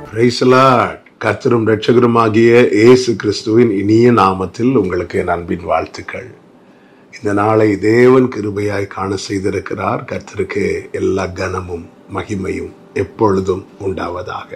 பிரைசலாட் கர்த்தரும் இரட்சகருமாகிய இயேசு கிறிஸ்துவின் இனிய நாமத்தில் உங்களுக்கு என் அன்பின் வாழ்த்துக்கள் இந்த நாளை தேவன் கிருபையாய் காண செய்திருக்கிறார் கர்த்தருக்கு எல்லா கனமும் மகிமையும் எப்பொழுதும் உண்டாவதாக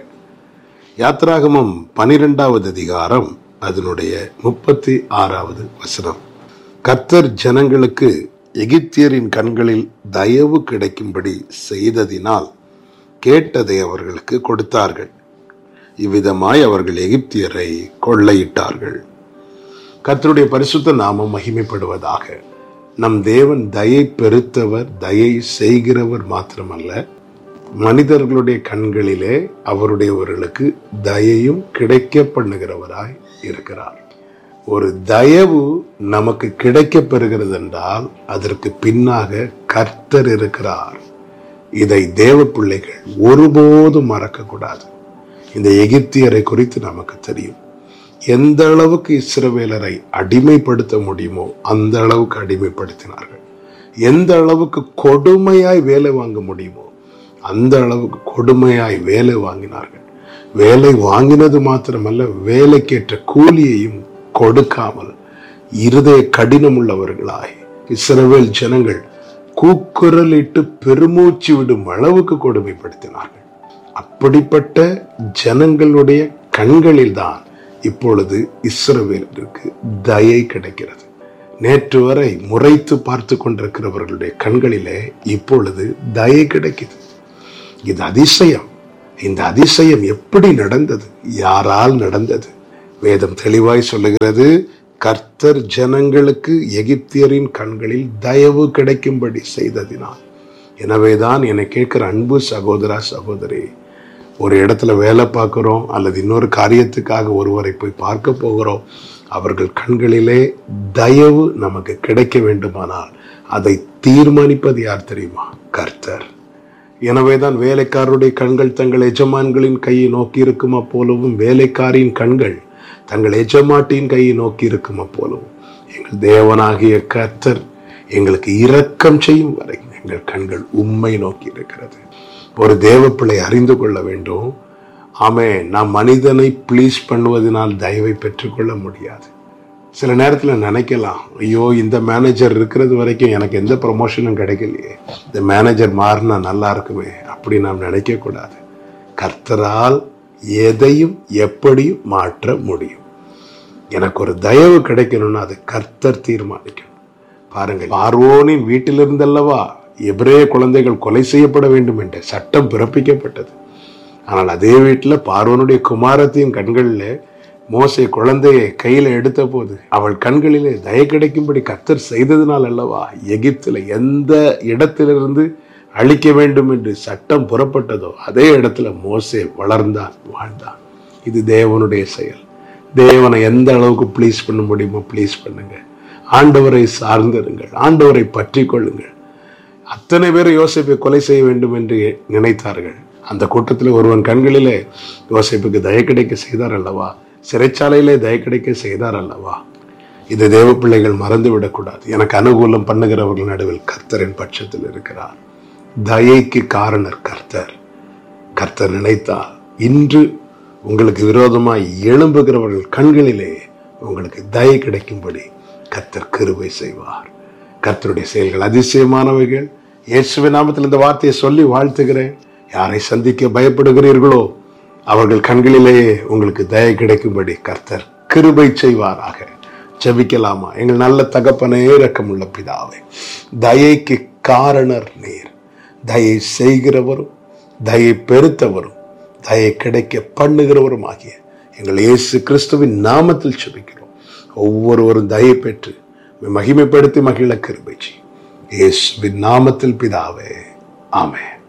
யாத்ராகமம் பனிரெண்டாவது அதிகாரம் அதனுடைய முப்பத்தி ஆறாவது வசனம் கர்த்தர் ஜனங்களுக்கு எகிப்தியரின் கண்களில் தயவு கிடைக்கும்படி செய்ததினால் கேட்டதை அவர்களுக்கு கொடுத்தார்கள் இவ்விதமாய் அவர்கள் எகிப்தியரை கொள்ளையிட்டார்கள் கர்த்தருடைய பரிசுத்த நாமம் மகிமைப்படுவதாக நம் தேவன் தயை பெருத்தவர் தயை செய்கிறவர் மாத்திரமல்ல மனிதர்களுடைய கண்களிலே அவருடையவர்களுக்கு தயையும் கிடைக்க பண்ணுகிறவராய் இருக்கிறார் ஒரு தயவு நமக்கு கிடைக்க பெறுகிறது என்றால் அதற்கு பின்னாக கர்த்தர் இருக்கிறார் இதை தேவ பிள்ளைகள் ஒருபோதும் மறக்கக்கூடாது இந்த எகிப்தியரை குறித்து நமக்கு தெரியும் எந்த அளவுக்கு இஸ்ரவேலரை அடிமைப்படுத்த முடியுமோ அந்த அளவுக்கு அடிமைப்படுத்தினார்கள் எந்த அளவுக்கு கொடுமையாய் வேலை வாங்க முடியுமோ அந்த அளவுக்கு கொடுமையாய் வேலை வாங்கினார்கள் வேலை வாங்கினது மாத்திரமல்ல வேலைக்கேற்ற கூலியையும் கொடுக்காமல் இருதய கடினம் உள்ளவர்களாய் இஸ்ரவேல் ஜனங்கள் கூக்குரலிட்டு பெருமூச்சு விடும் அளவுக்கு கொடுமைப்படுத்தினார்கள் அப்படிப்பட்ட ஜனங்களுடைய கண்களில் தான் இப்பொழுது இஸ்ரவேலருக்கு தயை கிடைக்கிறது நேற்று வரை முறைத்து பார்த்து கொண்டிருக்கிறவர்களுடைய கண்களிலே இப்பொழுது தயை கிடைக்குது இது அதிசயம் இந்த அதிசயம் எப்படி நடந்தது யாரால் நடந்தது வேதம் தெளிவாய் சொல்லுகிறது கர்த்தர் ஜனங்களுக்கு எகிப்தியரின் கண்களில் தயவு கிடைக்கும்படி செய்ததினால் எனவேதான் என்னை கேட்கிற அன்பு சகோதரா சகோதரி ஒரு இடத்துல வேலை பார்க்குறோம் அல்லது இன்னொரு காரியத்துக்காக ஒருவரை போய் பார்க்க போகிறோம் அவர்கள் கண்களிலே தயவு நமக்கு கிடைக்க வேண்டுமானால் அதை தீர்மானிப்பது யார் தெரியுமா கர்த்தர் எனவேதான் வேலைக்காரருடைய கண்கள் தங்கள் எஜமான்களின் கையை நோக்கி இருக்குமா போலவும் வேலைக்காரின் கண்கள் தங்கள் எஜமாட்டின் கையை நோக்கி இருக்குமா போலவும் எங்கள் தேவனாகிய கர்த்தர் எங்களுக்கு இரக்கம் செய்யும் வரை எங்கள் கண்கள் உண்மை நோக்கி இருக்கிறது ஒரு தேவ பிள்ளை அறிந்து கொள்ள வேண்டும் ஆமே நாம் மனிதனை ப்ளீஸ் பண்ணுவதனால் தயவை பெற்றுக்கொள்ள முடியாது சில நேரத்தில் நினைக்கலாம் ஐயோ இந்த மேனேஜர் இருக்கிறது வரைக்கும் எனக்கு எந்த ப்ரொமோஷனும் கிடைக்கலையே இந்த மேனேஜர் மாறினா நல்லா இருக்குமே அப்படி நாம் நினைக்கக்கூடாது கர்த்தரால் எதையும் எப்படியும் மாற்ற முடியும் எனக்கு ஒரு தயவு கிடைக்கணும்னா அது கர்த்தர் தீர்மானிக்கணும் பாருங்கள் பார்வோனின் வீட்டிலிருந்தல்லவா எபிரே குழந்தைகள் கொலை செய்யப்பட வேண்டும் என்ற சட்டம் பிறப்பிக்கப்பட்டது ஆனால் அதே வீட்டில் பார்வனுடைய குமாரத்தின் கண்களில் மோசை குழந்தையை கையில எடுத்த போது அவள் கண்களிலே தய கிடைக்கும்படி கத்தர் செய்ததினால் அல்லவா எகிப்தில் எந்த இடத்திலிருந்து அழிக்க வேண்டும் என்று சட்டம் புறப்பட்டதோ அதே இடத்துல மோசே வளர்ந்தான் வாழ்ந்தான் இது தேவனுடைய செயல் தேவனை எந்த அளவுக்கு ப்ளீஸ் பண்ண முடியுமோ ப்ளீஸ் பண்ணுங்க ஆண்டவரை சார்ந்திருங்கள் ஆண்டவரை பற்றி கொள்ளுங்கள் அத்தனை பேர் யோசிப்பை கொலை செய்ய வேண்டும் என்று நினைத்தார்கள் அந்த கூட்டத்தில் ஒருவன் கண்களிலே யோசிப்புக்கு தய கிடைக்க செய்தார் அல்லவா சிறைச்சாலையிலே தய கிடைக்க செய்தார் அல்லவா இது தேவ பிள்ளைகள் மறந்து விடக்கூடாது எனக்கு அனுகூலம் பண்ணுகிறவர்கள் நடுவில் கர்த்தரின் பட்சத்தில் இருக்கிறார் தயைக்கு காரணர் கர்த்தர் கர்த்தர் நினைத்தால் இன்று உங்களுக்கு விரோதமாய் எழும்புகிறவர்கள் கண்களிலே உங்களுக்கு தயை கிடைக்கும்படி கர்த்தர் கிருபை செய்வார் கர்த்தருடைய செயல்கள் அதிசயமானவைகள் இயேசுவின் நாமத்தில் இந்த வார்த்தையை சொல்லி வாழ்த்துகிறேன் யாரை சந்திக்க பயப்படுகிறீர்களோ அவர்கள் கண்களிலேயே உங்களுக்கு தயை கிடைக்கும்படி கர்த்தர் கிருபை செய்வாராக ஜபிக்கலாமா எங்கள் நல்ல தகப்பனே இரக்கமுள்ள பிதாவே தயைக்கு காரணர் நீர் தயை செய்கிறவரும் தயை பெருத்தவரும் தயை கிடைக்க பண்ணுகிறவரும் ஆகிய எங்கள் இயேசு கிறிஸ்துவின் நாமத்தில் செபிக்கிறோம் ஒவ்வொருவரும் தயை பெற்று மகிமைப்படுத்தி மகிழ கிருபை இயேசுவின் நாமத்தில் பிதாவே ஆமே